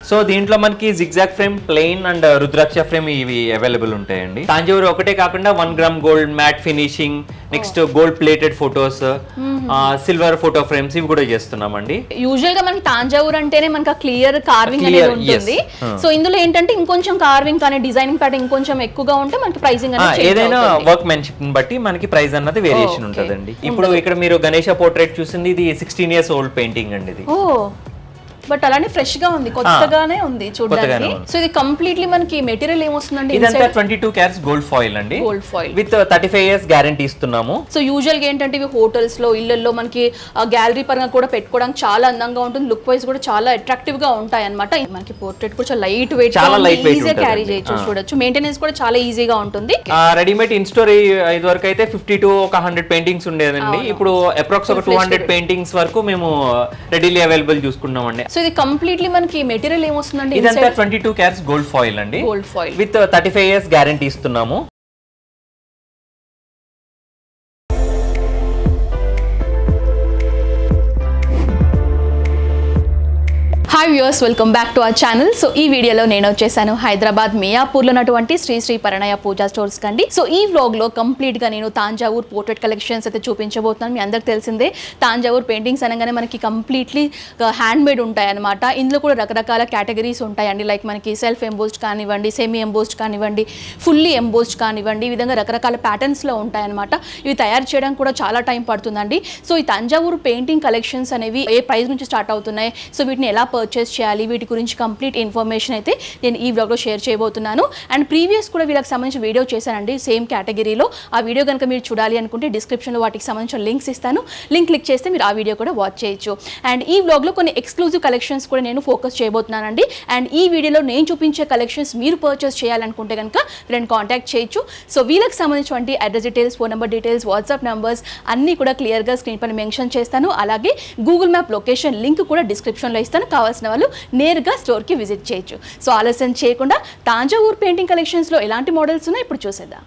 So దీంట్లో మనకి zigzag frame plain and rudraksha frame ఇవి అవైలబుల్ ఉంటాయండి తాంజూరు ఒకటే కాకుండా one gram gold matte finishing next gold plated photos silver photo frames ఇవి కూడా చేస్తున్నామండి యూజువల్ గా మనకి తాంజావూర్ అంటేనే మనకి క్లియర్ కార్వింగ్ Clear, అనేది ఉంటుంది yes. Ah. సో ఇందులో ఏంటంటే ఇంకొంచెం కార్వింగ్ కానీ డిజైనింగ్ ప్యాటర్న్ ఇంకొంచెం ఎక్కువగా ఉంటే మనకి ప్రైసింగ్ ఆ, అనేది change ఏదైనా అవుతుంది. వర్క్ మెన్షిప్ బట్టి మనకి ప్రైస్ అన్నది వేరియేషన్ Okay. ఉంటుందండి ఇప్పుడు ఇక్కడ మీరు గణేష పోర్ట్రేట్ చూసింది ఇది సిక్స్టీన్ ఇయర్స్ ఓల్డ్ పెయింటింగ్ అండి ఇది ఓ బట్ అలానే ఫ్రెష్ గా ఉంది కొత్తగానే ఉంది కొత్తగానే చూడడానికి ఉంది. సో ఇది కంప్లీట్లీ మనకి మెటీరియల్ ఏమొస్తుందండి ఇదంతా twenty two carats gold foil అండి gold foil with thirty five years guarantee ఇస్తున్నాము సో యూజువల్ గా ఏంటంటే ఇవి హోటల్స్ లో ఇళ్లలో మనకి గ్యాలరీ పరంగా కూడా పెట్టుకోవడానికి చాలా అందంగా ఉంటుంది లుక్ వైజ్ కూడా చాలా అట్రాక్టివ్ గా ఉంటాయి అనమాట మనకి పోర్ట్రేట్ కూడా చాలా లైట్ వెయిట్ చాలా light weight ఈజీగా క్యారీ ఉంటుందండి. చేయొచ్చు ఆ. చూడొచ్చు మెయింటెనెన్స్ కూడా చాలా ఈజీగా ఉంటుంది రెడీమేడ్ ఇన్ స్టోర్ ఇది వరకు అయితే ఫిఫ్టీ టు ఒక హండ్రెడ్ పెయింటింగ్స్ ఉండేదండి ఇప్పుడు అప్రాక్స్ ఒక టూ హండ్రెడ్ పెయింటింగ్స్ వరకు మేము రెడీలీ అవైలబుల్ చూసుకున్నామండి సో ఇది కంప్లీట్లీ మనకి మెటీరియల్ ఏమొస్తుందండి ఇదంతా twenty two carats gold foil అండి gold foil with thirty five years guarantee ఇస్తున్నాము hi viewers welcome back to our channel so ఈ వీడియోలో నేను వచ్చేసాను హైదరాబాద్ మియాపూర్లో ఉన్నటువంటి శ్రీ శ్రీ పరిణయ పూజా స్టోర్స్ కండి సో ఈ వ్లాగ్లో కంప్లీట్గా నేను తాంజావూర్ పోర్ట్రేట్ కలెక్షన్స్ అయితే చూపించబోతున్నాను మీ అందరికి తెలిసిందే తాంజావూర్ పెయింటింగ్స్ అనగానే మనకి కంప్లీట్లీ హ్యాండ్ మేడ్ ఉంటాయి అనమాట ఇందులో కూడా రకరకాల కేటగిరీస్ ఉంటాయండి లైక్ మనకి సెల్ఫ్ ఎంబోస్డ్ కానివ్వండి సెమీ ఎంబోస్డ్ కానివ్వండి ఫుల్లీ ఎంబోస్డ్ కానివ్వండి ఈ విధంగా రకరకాల ప్యాటర్న్స్లో ఉంటాయన్నమాట ఇవి తయారు చేయడానికి కూడా చాలా టైం పడుతుందండి సో ఈ తంజావూరు పెయింటింగ్ కలెక్షన్స్ అనేవి ఏ ప్రైస్ నుంచి స్టార్ట్ అవుతున్నాయి సో వీటిని ఎలా పర్చేస్ చేయాలి వీటి గురించి కంప్లీట్ ఇన్ఫర్మేషన్ అయితే నేను ఈ బ్లాగ్లో షేర్ చేయబోతున్నాను అండ్ ప్రీవియస్ కూడా వీళ్ళకి సంబంధించిన వీడియో చేశానండి సేమ్ కేటగిరీలో ఆ వీడియో కనుక మీరు చూడాలి అనుకుంటే డిస్క్రిప్షన్లో వాటికి సంబంధించిన లింక్స్ ఇస్తాను లింక్ క్లిక్ చేస్తే మీరు ఆ వీడియో కూడా వాచ్ చేయొచ్చు అండ్ ఈ బ్లాగ్లో కొన్ని ఎక్స్క్లూజివ్ కలెక్షన్స్ కూడా నేను ఫోకస్ చేయబోతున్నానండి అండ్ ఈ వీడియోలో నేను చూపించే కలెక్షన్స్ మీరు పర్చేస్ చేయాలనుకుంటే కనుక రెండు కాంటాక్ట్ చేయొచ్చు సో వీళ్ళకి సంబంధించినటువంటి address details phone number details WhatsApp numbers అన్నీ కూడా క్లియర్గా స్క్రీన్ పైన మెన్షన్ చేస్తాను అలాగే గూగుల్ మ్యాప్ లొకేషన్ లింక్ కూడా డిస్క్రిప్షన్లో ఇస్తాను కావాల్సిన వాళ్ళు నేరుగా స్టోర్కి విజిట్ చేయొచ్చు సో ఆలస్యం చేయకుండా తాంజావూర్ పెయింటింగ్ కలెక్షన్స్లో ఎలాంటి మోడల్స్ ఉన్నాయో ఇప్పుడు చూసేద్దాం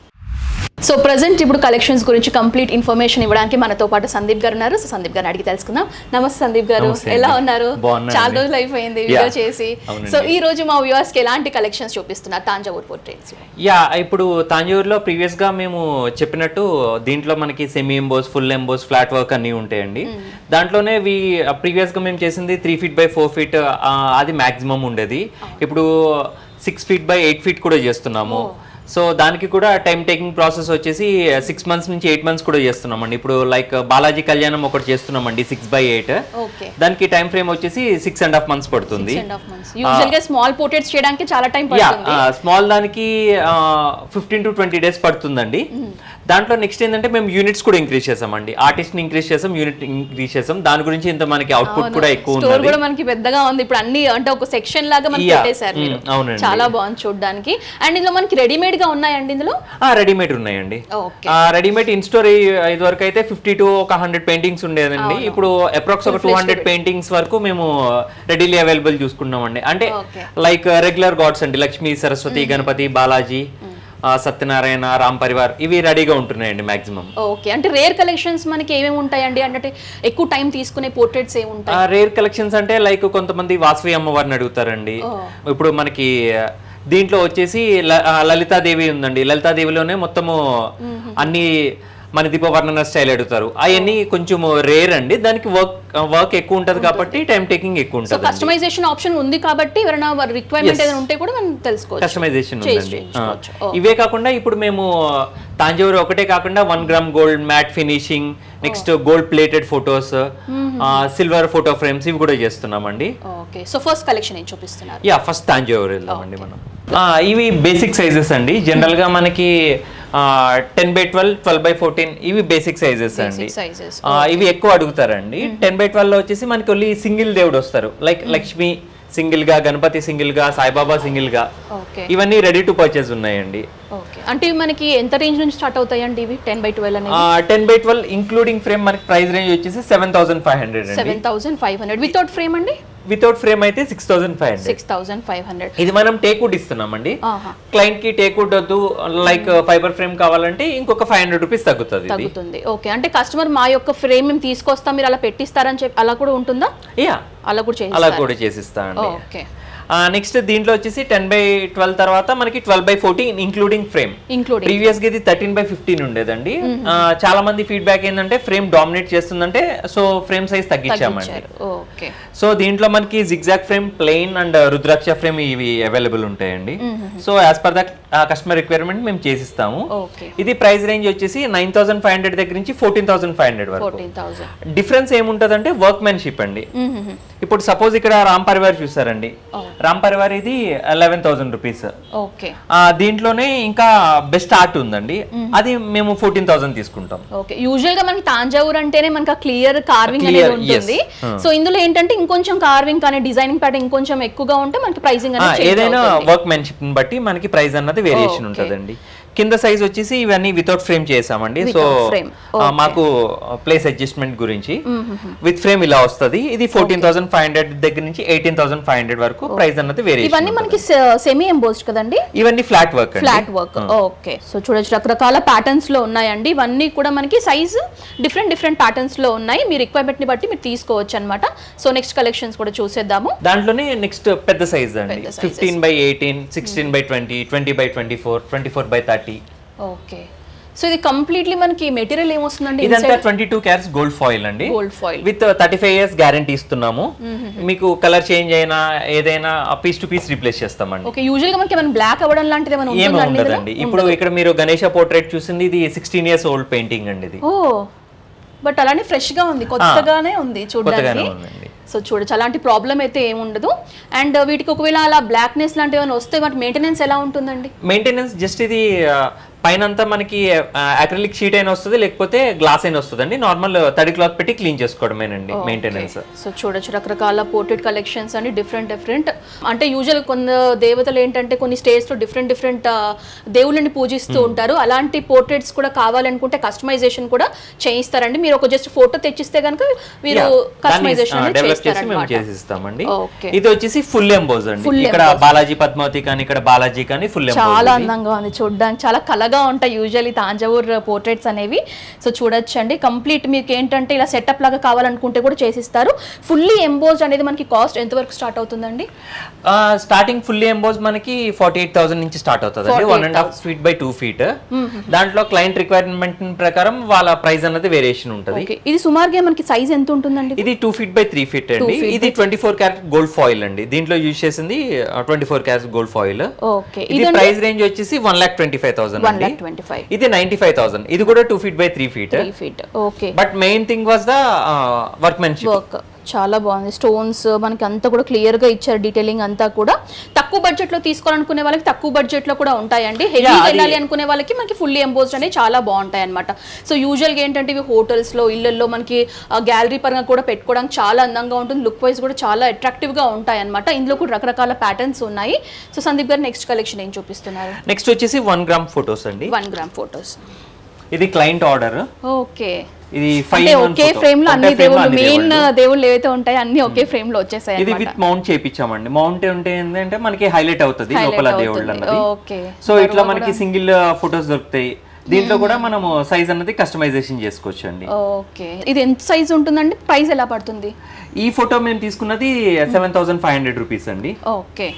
సో ప్రజెంట్ ఇప్పుడు కలెక్షన్స్ గురించి కంప్లీట్ ఇన్ఫర్మేషన్ ఇవ్వడానికి మనతో పాటు సందీప్ గారు ఉన్నారు సో సందీప్ గారిని అడిగి తెలుసుకుందాం నమస్తే సందీప్ గారు నమస్తే ఎలా అండి. ఉన్నారు బాగున్నానండి. చాలా రోజులు అయిపోయింది వీడియో Yeah. చేసి అవునండి. సో ఈ రోజు మా వ్యూవర్స్ కి ఎలాంటి కలెక్షన్స్ చూపిస్తున్నారు తాంజావూర్ పోర్ట్రేట్స్ యా ఇప్పుడు తాంజూరులో ప్రీవియస్ గా మేము చెప్పినట్టు దీంట్లో మనకి semi emboss full emboss flat work అన్ని ఉంటాయండి దాంట్లోనే వి ప్రీవియస్ గా మేము చేసింది three feet by four feet అది మాక్సిమం ఉండేది ఇప్పుడు six feet by eight feet కూడా చేస్తున్నాము సో దానికి కూడా టైం టేకింగ్ ప్రాసెస్ వచ్చేసి సిక్స్ మంత్స్ నుంచి ఎయిట్ మంత్స్ కూడా చేస్తున్నామండి ఇప్పుడు లైక్ బాలాజీ కళ్యాణం ఒకటి చేస్తున్నామండి సిక్స్ బై ఎయిట్ ఓకే దానికి టైం ఫ్రేమ్ వచ్చేసి సిక్స్ అండ్ హాఫ్ మంత్స్ పడుతుంది అండ్ హాఫ్ మంత్స్ యూజువల్ గా స్మాల్ పోర్ట్రేట్స్ చేయడానికి చాలా టైం యా పడుతుంది స్మాల్ దానికి ఫిఫ్టీన్ టు ట్వంటీ డేస్ పడుతుందండి దాంట్లో నెక్స్ట్ ఏంటంటే మేము యూనిట్స్ కూడా ఇంక్రీజ్ చేసామండి ఆర్టిస్ట్ ని ఇంక్రీజ్ చేసాం యూనిట్ ఇంక్రీజ్ చేసాం దాని గురించి ఇంత మనకి అవుట్పుట్ కూడా ఎక్కువ స్టోర్ ఉన్నది కూడా మనకి పెద్దగా ఉంది ఇప్పుడు అన్ని అంటే ఒక సెక్షన్ లాగా మనకి Yeah. పెట్టేశారు మీరు Mm, అవునండి. చాలా బాగుంది చూడడానికి అండ్ ఇందులో మనకి రెడీమేడ్ గా ఉన్నాయండి ఇందులో రెడీమేడ్ ఉన్నాయండి ఓకే రెడీమేడ్ ఇన్ స్టోర్ ఇది వరకు అయితే ఫిఫ్టీ టు ఒక హండ్రెడ్ పెయింటింగ్స్ ఉండేదండి ఇప్పుడు అప్రాక్స్ ఒక టూ హండ్రెడ్ పెయింటింగ్స్ వరకు మేము రెడీలీ అవైలబుల్ చూసుకున్నామండి అంటే Okay. లైక్ రెగ్యులర్ గాడ్స్ అండి లక్ష్మీ సరస్వతి గణపతి బాలాజీ ఆ, సత్యనారాయణ రామ్ పరివార్ ఇవి రెడీగా ఉంటున్నాయండి మాక్సిమం ఓకే అంటే రేర్ కలెక్షన్స్ మనకి ఏమేమి ఉంటాయండి అంటే ఎక్కువ టైం తీసుకునే పోర్ట్రేట్స్ ఏమి ఉంటాయి రేర్ కలెక్షన్స్ అంటే లైక్ కొంతమంది వాసవి అమ్మవారిని అడుగుతారండి ఇప్పుడు మనకి ఆ, దీంట్లో వచ్చేసి ల- ఆ, లలితాదేవి ఉందండి లలితాదేవిలోనే మొత్తము అన్ని మన దీపవర్ణన స్టైల్ అడుగుతారు అవన్నీ కొంచెం రేర్ అండి దానికి వర్క్ వర్క్ ఎక్కువ ఉంటది కాబట్టి టైం టేకింగ్ ఎక్కువ సో ఉంటుంది కస్టమైజేషన్ ఆప్షన్ ఉంది కాబట్టి ఎవరైనా రిక్వైర్మెంట్ ఏదైనా ఉంటే కూడా మనం తెలుసుకోవచ్చు కస్టమైజేషన్ చేసి ఉందండి చేయించుకోవచ్చు. ఆ. ఇవే కాకుండా ఇప్పుడు మేము తాంజూరు ఒకటే కాకుండా one gram gold matte finishing next gold plated photos silver photo frames ఇవి కూడా చేస్తున్నామండి ఓకే సో ఫస్ట్ కలెక్షన్ ఏం చూపిస్తున్నారు యా ఫస్ట్ తాంజూరు వెళ్దామండి మనం ఆ, ఇవి బేసిక్ సైజెస్ అండి జనరల్ గా మనకి ten by twelve twelve by fourteen ఇవి బేసిక్ సైజెస్ అండి సైజెస్ ఆ, ఇవి ఎక్కువ అడుగుతారండి టెన్ బై ట్వెల్వ్ లో వచ్చేసి మనకి ఓన్లీ సింగిల్ దేవుడు వస్తారు లైక్ లక్ష్మి సింగిల్ గా గణపతి సింగిల్ గా సాయిబాబా సింగిల్ గా ఓకే ఇవన్నీ రెడీ టు పర్చేస్ ఉన్నాయండి ఓకే అంటే ఇవి మనకి ఎంత రేంజ్ నుంచి స్టార్ట్ అవుతాయండి ఇవి టెన్ బై ట్వెల్వ్ అనేది ten by twelve including frame మనకి ప్రైస్ రేంజ్ వచ్చేసి సెవెన్ థౌసండ్ ఫైవ్ హండ్రెడ్ అండి seven thousand five hundred without frame అండి వితౌట్ ఫ్రేమ్ అయితే six thousand five hundred six thousand five hundred ఇది మనం టేక్వుడ్ ఇస్తున్నామండి ఆహా క్లయింట్ కి టేక్వుడ్ వద్దు లైక్ ఫైబర్ ఫ్రేమ్ కావాలంటే ఇంకొక ఫైవ్ హండ్రెడ్ రూపీస్ తగ్గుతుంది ఇది తగ్గుతుంది ఓకే అంటే కస్టమర్ మా యొక్క ఫ్రేమ్ మేము తీసుకొస్తాం మీరు అలా పెట్టిస్తారని చెప్పి అలా కూడా ఉంటుందా యా అలా కూడా చేసి అలా కూడా చేసిస్తా అండి ఓకే నెక్స్ట్ దీంట్లో వచ్చేసి టెన్ బై ట్వెల్వ్ తర్వాత మనకి twelve by fourteen including frame including previous గా ఇది థర్టీన్ బై ఫిఫ్టీన్ ఉండేదండి ఆ, చాలా మంది ఫీడ్బ్యాక్ ఏంటంటే ఫ్రేమ్ డామినేట్ చేస్తుందంటే సో ఫ్రేమ్ సైజ్ తగ్గించామండి ఓకే సో దీంట్లో మనకి zigzag frame plain and rudraksha frame ఇవి అవైలబుల్ ఉంటాయండి so as per the customer requirement మేము చేసిస్తాము ఓకే ఇది ప్రైస్ రేంజ్ వచ్చేసి నైన్ థౌసండ్ ఫైవ్ హండ్రెడ్ దగ్గర నుంచి ఫోర్టీన్ థౌసండ్ ఫైవ్ హండ్రెడ్ వరకు ఫోర్టీన్ థౌసండ్ డిఫరెన్స్ ఏముంటదంటే వర్క్ మ్యాన్షిప్ అండి ఇప్పుడు సపోజ్ ఇక్కడ రామ్ పరివార్ చూసారండి రామ్ పరివార్ ఇది లెవెన్ థౌసండ్ రూపీస్ ఓకే దీంట్లోనే ఇంకా బెస్ట్ ఆర్ట్ ఉందండి అది మేము ఫోర్టీన్ థౌసండ్ తీసుకుంటాం ఓకే యూజువల్ గా మనకి తాంజావూర్ అంటేనే మనకి క్లియర్ కార్వింగ్ Clear, అనేది ఉంటుంది yes. సో ఇందులో ఏంటంటే ఇంకొంచెం కార్వింగ్ కానీ డిజైనింగ్ ప్యాటర్న్ ఇంకొంచెం ఎక్కువగా ఉంటే మనకి ప్రైసింగ్ ఆ, అనేది change ఏదైనా అవుతుంది. వర్క్ మ్యాన్షిప్ బట్టి మనకి ప్రైస్ అన్నది వేరియేషన్ Okay. ఉంటుందండి కింద సైజ్ వచ్చేసి ఇవన్నీ వితౌట్ ఫ్రేమ్ చేసామండి సో Without frame. మాకు ప్లేస్ అడ్జస్ట్మెంట్ గురించి విత్ ఫ్రేమ్ ఇలా వస్తది ఇది ఫోర్టీన్ థౌసండ్ ఫైవ్ హండ్రెడ్ దగ్గర నుంచి ఎయిటీన్ థౌసండ్ ఫైవ్ హండ్రెడ్ వరకు ప్రైస్ అన్నది ఇవన్నీ వేరియేషన్ మనకి సెమీ ఎంబోస్డ్ కదండి ఇవన్నీ flat work flat work okay so చూడొచ్చు రకరకాల ప్యాటర్న్స్ లో ఉన్నాయండి ఇవన్నీ కూడా మనకి సైజ్ డిఫరెంట్ డిఫరెంట్ ప్యాటర్న్స్ లో ఉన్నాయి మీ రిక్వైర్మెంట్ ని బట్టి మీరు తీసుకోవచ్చు అనమాట సో నెక్స్ట్ కలెక్షన్స్ కూడా చూసేద్దాము దాంట్లోనే నెక్స్ట్ పెద్ద సైజ్ అండి పెద్ద sizes. Fifteen by eighteen sixteen by twenty twenty by twenty four twenty four by thirty okay so ఇది కంప్లీట్లీ మనకి మెటీరియల్ ఏమొస్తుందండి ఇదంతా twenty two carats gold foil అండి gold foil with thirty five years guarantee ఇస్తున్నాము మీకు colour change అయినా ఏదైనా piece to piece replace చేస్తామండి ఓకే యూజువల్ గా మనకి ఏమైనా బ్లాక్ అవ్వడం లాంటిది ఏమైనా ఏమీ ఉంటుందండి ఇందులో? ఉండదండి ఇప్పుడు ఇక్కడ మీరు గణేష పోర్ట్రేట్ చూసింది ఇది సిక్స్టీన్ ఇయర్స్ ఓల్డ్ పెయింటింగ్ అండి ఇది ఓ బట్ అలానే ఫ్రెష్ గా ఉంది కొత్తగానే ఉంది కొత్తగానే చూడడానికి ఉందండి సో చూడొచ్చు అలాంటి ప్రాబ్లం అయితే ఏమి ఉండదు అండ్ వీటికి ఒకవేళ అలా బ్లాక్నెస్ లాంటివి ఏమైనా వస్తే వాటి మెయింటెనెన్స్ ఎలా ఉంటుందండి మెయింటెనెన్స్ జస్ట్ ఇది పైన అంతా మనకి అక్రిలిక్ షీట్ అయినా వస్తుంది లేకపోతే గ్లాస్ అయినా వస్తుంది అండి నార్మల్ తడి క్లాత్ పెట్టి క్లీన్ చేసుకోవడమేనండి మెయింటెనెన్స్ సో చూడొచ్చు రకరకాల పోర్ట్రేట్ కలెక్షన్స్ అండి డిఫరెంట్ డిఫరెంట్ అంటే యూజువల్ కొన్ని దేవతలు ఏంటంటే కొన్ని స్టేట్స్ లో డిఫరెంట్ డిఫరెంట్ దేవుళ్ళని పూజిస్తూ ఉంటారు అలాంటి పోర్ట్రేట్స్ కూడా కావాలనుకుంటే కస్టమైజేషన్ కూడా చేయిస్తారండి మీరు ఒక జస్ట్ ఫోటో తెచ్చిస్తే కనుక మీరు కస్టమైజేషన్ అనేది డెవలప్ చేసి మేము చేస్తారన్నమాట చేసిస్తామండి ఓకే ఇది వచ్చేసి ఫుల్ ఎంబోజ్ అండి Full ఇక్కడ బాలాజీ పద్మావతి కానీ ఇక్కడ బాలాజీ కానీ ఫుల్ ఎంబోజ్ చాలా అందంగా ఉంది చూడడానికి చాలా కలగా ఉంటాయి యూజువల్లీ తాంజావూర్ పోర్ట్రేట్స్ అనేవి సో చూడొచ్చండి కంప్లీట్ మీకు ఏంటంటే ఇలా సెటప్ లాగా కావాలనుకుంటే కూడా చేసిస్తారు ఫుల్లీ ఎంబోజ్డ్ అనేది మనకి కాస్ట్ ఎంతవరకు స్టార్ట్ అవుతుందండి స్టార్టింగ్ ఫుల్లీ ఎంబోజ్ మనకి ఫార్టీ ఎయిట్ థౌసండ్ నుంచి స్టార్ట్ అవుతుంది అండి one and half feet by two feet దాంట్లో క్లయింట్ రిక్వైర్మెంట్ ప్రకారం వాళ్ళ ప్రైస్ అన్నది వేరియేషన్ ఉంటుంది ఓకే ఇది సుమారుగా మనకి సైజ్ ఎంత ఉంటుందండి ఇది two feet by three feet అండి ఇది twenty four carat gold foil అండి దీంట్లో యూజ్ చేసింది twenty four carat gold foil okay ఇది ప్రైస్ రేంజ్ వచ్చేసి one lakh twenty five thousand one అండి లాక్ ట్వంటీ ఫైవ్ ఇది నైన్టీ ఫైవ్ థౌసండ్ ఇది కూడా two feet by three feet three feet okay but main thing was the workmanship work చాలా బాగుంది stones మనకి అంతా కూడా క్లియర్ గా ఇచ్చారు డీటెయిలింగ్ అంతా కూడా తక్కువ బడ్జెట్ లో తీసుకోవాలనుకునే వాళ్ళకి తక్కువ బడ్జెట్ లో కూడా ఉంటాయండి హెవీ Yeah, అది- వెళ్ళాలి అనుకునే వాళ్ళకి మనకి ఫుల్లీ ఎంబోజ్డ్ అనేవి చాలా బాగుంటాయి అనమాట సో యూజువల్ గా ఏంటంటే ఇవి హోటల్స్ లో ఇళ్లలో మనకి గ్యాలరీ పరంగా కూడా పెట్టుకోవడానికి చాలా అందంగా ఉంటుంది లుక్ వైజ్ కూడా చాలా అట్రాక్టివ్ గా ఉంటాయి అనమాట ఇందులో కూడా రకరకాల ప్యాటర్న్స్ ఉన్నాయి సో సందీప్ గారు నెక్స్ట్ కలెక్షన్ ఏం చూపిస్తున్నారు నెక్స్ట్ వచ్చేసి వన్ గ్రామ్ ఫోటోస్ అండి వన్ గ్రామ్ ఫోటోస్ ఇది క్లయింట్ ఆర్డర్ ఓకే ఇది అంటే ఫైవ్ ఒకే ఫ్రేమ్ లో అన్ని దేవుళ్ళు మెయిన్ దేవుళ్ళు ఏవైతే ఉంటాయో అన్ని ఒకే ఫ్రేమ్ లో వచ్చేసాయి ఇది విత్ మౌంట్ చేపించామండి మౌంట్ ఉంటే ఏంటంటే మనకి హైలైట్ అవుతుంది లోపల దేవుళ్ళు అన్నది ఓకే సో ఇట్లా మనకి సింగిల్ ఫొటోస్ దొరుకుతాయి దీంట్లో కూడా మనము సైజ్ అన్నది కస్టమైజేషన్ చేసుకోవచ్చు అండి ఓకే ఇది ఎంత సైజ్ ఉంటుందండి ప్రైస్ ఎలా పడుతుంది ఈ ఫోటో మేము తీసుకున్నది seven thousand five hundred rupees అండి ఓకే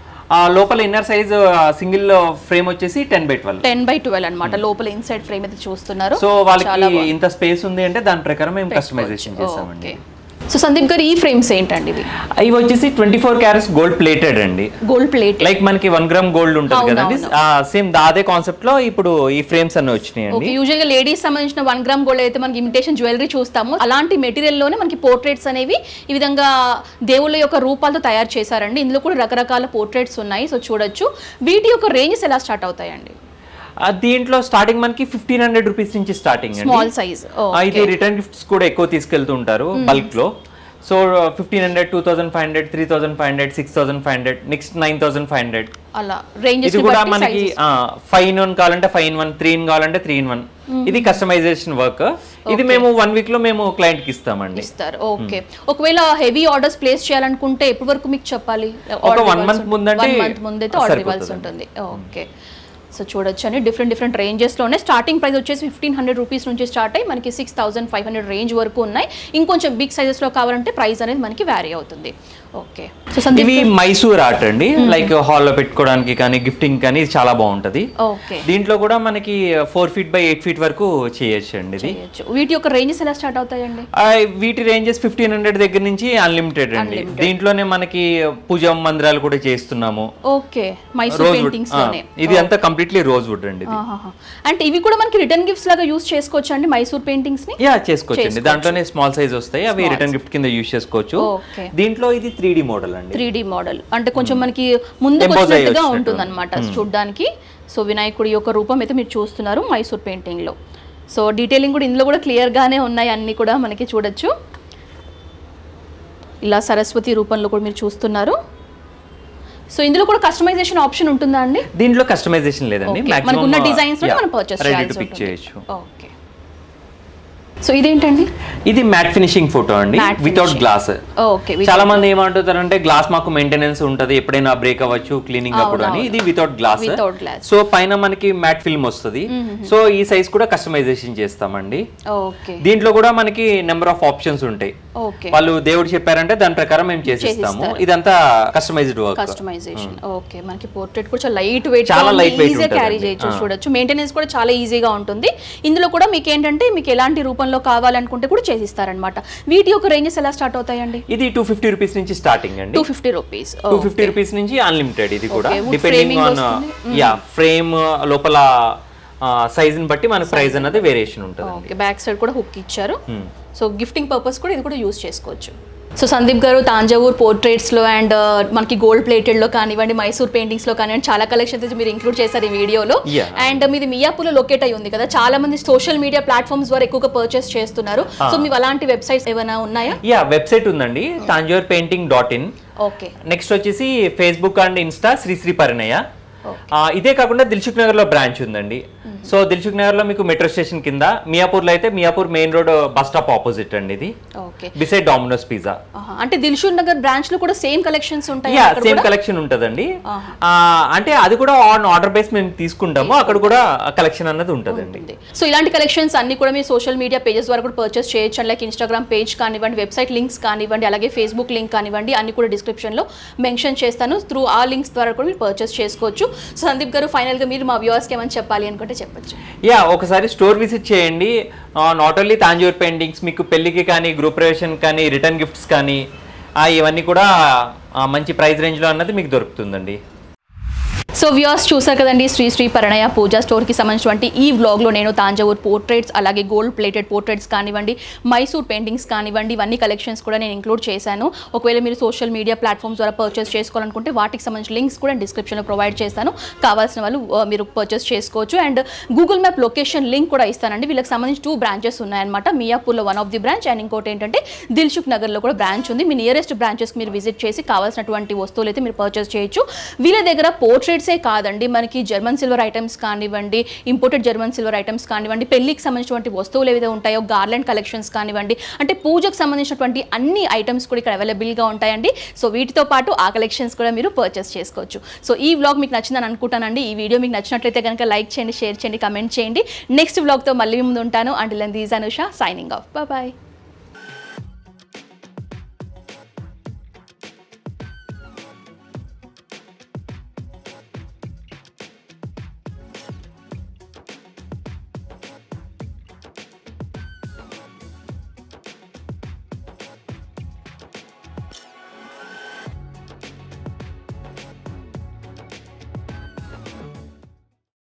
ఆ లోపల ఇన్నర్ సైజ్ సింగిల్ ఫ్రేమ్ వచ్చేసి ten by twelve ten by twelve అనమాట లోపల ఇన్సైడ్ ఫ్రేమ్ అయితే చూస్తున్నారు సో వాళ్ళకి ఇంత స్పేస్ ఉంది అంటే దాని ప్రకారం మేము కస్టమైజేషన్ చేసామండి ఓకే సో సందీప్ గారు ఈ ఫ్రేమ్స్ ఏంటండి ఇవి ఇవి వచ్చేసి twenty four carats gold plated అండి గోల్డ్ ప్లేట్ లైక్ మనకి వన్ గ్రామ్ గోల్డ్ ఉంటుంది కదండి సేమ్ అదే కాన్సెప్ట్ లో ఇప్పుడు ఈ ఫ్రేమ్స్ అన్ని వచ్చినాయండి ఓకే యూజువల్ గా లేడీస్ సంబంధించిన వన్ గ్రామ్ గోల్డ్ అయితే మనకి ఇమిటేషన్ జ్యువెలరీ చూస్తాము అలాంటి మెటీరియల్ లోనే మనకి పోర్ట్రేట్స్ అనేవి ఈ విధంగా దేవుళ్ళ యొక్క రూపాలతో తయారు చేశారండి ఇందులో కూడా రకరకాల పోర్ట్రేట్స్ ఉన్నాయి సో చూడొచ్చు వీటి యొక్క రేంజెస్ ఎలా స్టార్ట్ అవుతాయండి ఆ, దీంట్లో స్టార్టింగ్ మనకి ఫిఫ్టీన్ హండ్రెడ్ రూపీస్ నుంచి స్టార్టింగ్ అండి స్మాల్ సైజ్ ఆ, ఇది రిటర్న్ గిఫ్ట్స్ కూడా ఎక్కువ తీసుకెళ్తూ ఉంటారు బల్క్ లో so fifteen hundred two thousand five hundred three thousand five hundred six thousand five hundred next nine thousand five hundred అలా రేంజెస్ ఇది కూడా మనకి ఫైవ్ ఇన్ వన్ కావాలంటే five in one three in కావాలంటే త్రీ ఇన్ వన్ ఇది customization work ఇది మేము one week లో మేము క్లయింట్ కి ఇస్తామండి ఇస్తారు ఓకే ఒకవేళ హెవీ ఆర్డర్స్ ప్లేస్ చేయాలనుకుంటే ఎప్పటి వరకు మీకు చెప్పాలి ఒక one month ముందంటే మంత్ ముందైతే ఆర్డర్ ఇవ్వాల్సి ఉంటుంది ఓకే సో చూడొచ్చు అని డిఫరెంట్ డిఫరెంట్ రేంజెస్లోనే స్టార్టింగ్ ప్రైస్ వచ్చేసి ఫిఫ్టీన్ హండ్రెడ్ రూపీస్ నుంచి స్టార్ట్ అయ్యి మనకి six thousand five hundred range వరకు ఉన్నాయి ఇంకొంచెం బిగ్ సైజెస్లో కావాలంటే ప్రైస్ అనేది మనకి వ్యారీ అవుతుంది ఓకే సో సందీప్ ఇవి మైసూర్ ఆర్ట్ అండి లైక్ హాల్లో పెట్టుకోవడానికి కానీ గిఫ్టింగ్ కానీ ఇది చాలా బాగుంటది ఓకే దీంట్లో కూడా మనకి four feet by eight feet వరకు చేయొచ్చు అండి ఇది చేయొచ్చు వీటి యొక్క రేంజెస్ ఎలా స్టార్ట్ అవుతాయండి ఆ, వీటి రేంజెస్ ఫిఫ్టీన్ హండ్రెడ్ దగ్గర నుంచి అన్లిమిటెడ్ అండి దీంట్లోనే మనకి పూజా మందిరాలు కూడా చేస్తున్నాము okay Mysore rosewood paintings లోనే ఇది అంతా కంప్లీట్లీ రోజ్ వుడ్ అండి ఇది ఆహాహా. అంటే ఇవి కూడా మనకి రిటర్న్ గిఫ్ట్స్ లాగా యూస్ చేసుకోవచ్చు అండి మైసూర్ పెయింటింగ్స్ ని యా చేసుకోవచ్చండి దాంట్లోనే స్మాల్ సైజ్ వస్తాయి అవి రిటర్న్ గిఫ్ట్ కింద యూజ్ చేసుకోవచ్చు ఓకే దీంట్లో ఇది త్రీ మోడల్ అండి త్రీ డి మోడల్ అంటే కొంచెం మనకి ముందుకు Emboss అయ్యి వచ్చినట్టుగా వచ్చినట్టు. ఉంటుంది అనమాట చూడడానికి సో వినాయకుడి యొక్క రూపం అయితే మీరు చూస్తున్నారు మైసూర్ పెయింటింగ్ లో సో డీటెయిలింగ్ కూడా ఇందులో కూడా క్లియర్ గానే ఉన్నాయి అన్ని కూడా మనకి చూడొచ్చు ఇలా సరస్వతి రూపంలో కూడా మీరు చూస్తున్నారు సో ఇందులో కూడా కస్టమైజేషన్ ఆప్షన్ ఉంటుందా అండి దీంట్లో కస్టమైజేషన్ లేదండి Okay. మనకున్న డిజైన్స్ మనం పర్చేస్ రెడీ టు చేయాల్సి పిక్ ఉంటుంది చేయొచ్చు ఓకే సో ఇదేంటండి ఇది మ్యాట్ ఫినిషింగ్ ఫోటో అండి Matte without finishing. Glass okay చాలా మంది ఏమంటారంటే గ్లాస్ మాకు మెయింటెనెన్స్ ఉంటది ఎప్పుడైనా బ్రేక్ అవ్వచ్చు క్లీనింగ్ అప్పుడు అని ఇది without glass without glass so పైన మనకి మ్యాట్ ఫిల్మ్ వస్తుంది సో ఈ సైజ్ కూడా కస్టమైజేషన్ చేస్తామండి ఓకే దీంట్లో కూడా మనకి నెంబర్ ఆఫ్ ఆప్షన్స్ ఉంటాయి ఓకే వాళ్ళు దేవుడు చెప్పారంటే దాని ప్రకారం మేము చేసిస్తాము ఇదంతా కస్టమైజ్డ్ వర్క్ కస్టమైజేషన్ ఓకే మనకి పోర్ట్రేట్ కూడా చాలా లైట్ వెయిట్ చాలా light weight ఈజీగా క్యారీ ఉంటుందండి. చేయొచ్చు చూడొచ్చు మెయింటెనెన్స్ కూడా చాలా ఈజీగా ఉంటుంది ఇందులో కూడా మీకు ఏంటంటే మీకు ఎలాంటి రూపంలో కావాలనుకుంటే కూడా చేసిస్తారనమాట వీటి యొక్క రేంజెస్ ఎలా స్టార్ట్ అవుతాయండి ఇది టూ ఫిఫ్టీ రూపీస్ నుంచి స్టార్టింగ్ అండి two fifty rupees two fifty rupees నుంచి అన్లిమిటెడ్ ఇది కూడా Okay, wood depending framing on వస్తుంది. యా ఫ్రేమ్ లోపల సైజ్ ని బట్టి మన ప్రైస్ అన్నది వేరియేషన్ ఉంటుంది ఓకే బ్యాక్ సైడ్ కూడా హుక్ ఇచ్చారు సో గిఫ్టింగ్ పర్పస్ కూడా ఇది కూడా యూస్ చేసుకోవచ్చు సో సందీప్ గారు తాంజావూర్ పోర్ట్రేట్స్లో అండ్ మనకి గోల్డ్ ప్లేటెడ్లో కానివ్వండి మైసూర్ పెయింటింగ్స్లో కానివ్వండి చాలా కలెక్షన్స్ మీరు ఇంక్లూడ్ చేశారు ఈ వీడియోలో Yeah. అండ్ మీది మియాపూర్లో లొకేట్ అయి ఉంది కదా చాలా మంది సోషల్ మీడియా ప్లాట్ఫామ్స్ ద్వారా ఎక్కువగా పర్చేస్ చేస్తున్నారు సో మీ అలాంటి వెబ్సైట్స్ ఏమైనా ఉన్నాయా యా వెబ్సైట్ ఉందండి Tanjore painting dot in okay next వచ్చేసి Facebook and Insta Shri Shri Parinaya ఆ, ఇదే కాకుండా దిల్సుఖ్ నగర్ లో బ్రాంచ్ ఉందండి సో దిల్సుఖ్ నగర్ లో మీకు మెట్రో స్టేషన్ కింద మియాపూర్ లో అయితే Miyapur main road bus stop opposite అండి ఇది ఓకే బిసైడ్ డామినోస్ పిజ్జా అంటే దిల్షుక్ నగర్ బ్రాంచ్ లో కూడా సేమ్ కలెక్షన్స్ ఉంటాయి యా సేమ్ కలెక్షన్ ఉంటదండి ఆ, అంటే అది కూడా ఆన్ ఆర్డర్ బేస్ మేము తీసుకుంటాము అక్కడ కూడా కలెక్షన్ అన్నది ఉంటదండి ఉంది సో ఇలాంటి కలెక్షన్స్ అన్ని కూడా మీ సోషల్ మీడియా పేజెస్ ద్వారా కూడా పర్చేస్ చేయొచ్చు లైక్ ఇన్స్టాగ్రామ్ పేజ్ కానివ్వండి వెబ్సైట్ లింక్స్ కానివ్వండి అలాగే ఫేస్బుక్ లింక్ కానివ్వండి అన్ని కూడా డిస్క్రిప్షన్లో మెన్షన్ చేస్తాను త్రూ ఆ లింక్స్ ద్వారా కూడా మీరు పర్చేస్ చేసుకోవచ్చు సో సందీప్ గారు ఫైనల్గా మీరు మా వ్యూవర్స్కి ఏమైనా చెప్పాలి అనుకుంటే చెప్పొచ్చు యా ఒకసారి స్టోర్ విజిట్ చేయండి నాట్ ఓన్లీ తాంజూర్ పెయింటింగ్స్ మీకు పెళ్లికి కానీ గ్రూప్ ప్రవేశన్ కానీ రిటర్న్ గిఫ్ట్స్ కానీ ఆ, ఇవన్నీ కూడా ఆ, మంచి ప్రైస్ రేంజ్లో అన్నది మీకు దొరుకుతుందండి సో వ్యూవర్స్ చూసారు కదండి శ్రీ శ్రీ పరిణయ పూజా స్టోర్కి సంబంధించినటువంటి ఈ వ్లాగ్లో నేను తాంజావూర్ పోర్ట్రేట్స్ అలాగే గోల్డ్ ప్లేటెడ్ పోర్ట్రేట్స్ కానివ్వండి మైసూర్ పెయింటింగ్స్ కానివ్వండి ఇవన్నీ కలెక్షన్స్ కూడా నేను ఇంక్లూడ్ చేశాను ఒకవేళ మీరు సోషల్ మీడియా ప్లాట్ఫామ్స్ ద్వారా పర్చేస్ చేసుకోవాలనుకుంటే వాటికి సంబంధించిన లింక్స్ కూడా డిస్క్రిప్షన్లో ప్రొవైడ్ చేస్తాను కావాల్సిన వాళ్ళు ఆ, మీరు పర్చేస్ చేసుకోవచ్చు and Google map location link కూడా ఇస్తానండి వీళ్ళకి సంబంధించి టూ బ్రాంచెస్ ఉన్నాయన్నమాట మియాపూర్లో one of the branch and ఇంకోటి ఏంటంటే దిల్సుఖ్ నగర్లో కూడా బ్రాంచ్ ఉంది మీ నియరెస్ట్ బ్రాంచెస్కి మీరు విజిట్ చేసి కావాల్సినటువంటి వస్తువులు అయితే మీరు పర్చేస్ చేయొచ్చు వీళ్ళ దగ్గర పోర్ట్రేట్సే కాదండి మనకి జర్మన్ సిల్వర్ ఐటమ్స్ కానివ్వండి ఇంపోర్టెడ్ జర్మన్ సిల్వర్ ఐటమ్స్ కానివ్వండి పెళ్లికి సంబంధించినటువంటి వస్తువులు ఏవైతే ఉంటాయో గార్లెండ్ కలెక్షన్స్ కానివ్వండి అంటే పూజకు సంబంధించినటువంటి అన్ని ఐటమ్స్ కూడా ఇక్కడ అవైలబుల్గా ఉంటాయండి సో వీటితో పాటు ఆ కలెక్షన్స్ కూడా మీరు పర్చేస్ చేసుకోవచ్చు సో ఈ వ్లాగ్ మీకు నచ్చిందని అనుకుంటానండి ఈ వీడియో మీకు నచ్చినట్లయితే కనుక లైక్ చేయండి షేర్ చేయండి కమెంట్ చేయండి నెక్స్ట్ వ్లాగ్తో మళ్ళీ మీ ముందు ఉంటాను and this Anusha signing off bye